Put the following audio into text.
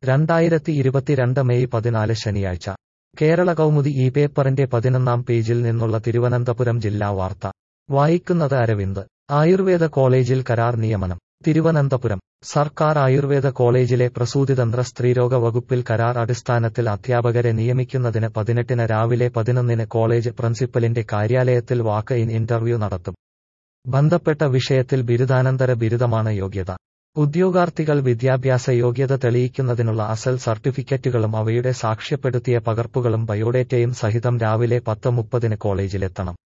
രണ്ടായിരത്തി ഇരുപത്തിരണ്ട് മെയ് പതിനാല് ശനിയാഴ്ച കേരള കൗമുദി ഈ പേപ്പറിന്റെ പതിനൊന്നാം പേജിൽ നിന്നുള്ള തിരുവനന്തപുരം ജില്ലാ വാർത്ത വായിക്കുന്നത് അരവിന്ദ് ആയുർവേദ കോളേജിൽ കരാർ നിയമനം തിരുവനന്തപുരം സർക്കാർ ആയുർവേദ കോളേജിലെ പ്രസൂതിതന്ത്ര സ്ത്രീരോഗ വകുപ്പിൽ കരാർ അടിസ്ഥാനത്തിൽ അധ്യാപകരെ നിയമിക്കുന്നതിന് പതിനെട്ടിന് രാവിലെ പതിനൊന്നിന് കോളേജ് പ്രിൻസിപ്പലിന്റെ കാര്യാലയത്തിൽ വാക്ക് ഇൻ ഇന്റർവ്യൂ നടത്തും ബന്ധപ്പെട്ട വിഷയത്തിൽ ബിരുദാനന്തര ബിരുദമാണ് യോഗ്യത ഉദ്യോഗാർത്ഥികൾ വിദ്യാഭ്യാസ യോഗ്യത തെളിയിക്കുന്നതിനുള്ള അസൽ സർട്ടിഫിക്കറ്റുകളും അവയുടെ സാക്ഷ്യപ്പെടുത്തിയ പകർപ്പുകളും ബയോഡേറ്റയും സഹിതം രാവിലെ പത്ത് മുപ്പതിന് കോളേജിലെത്തണം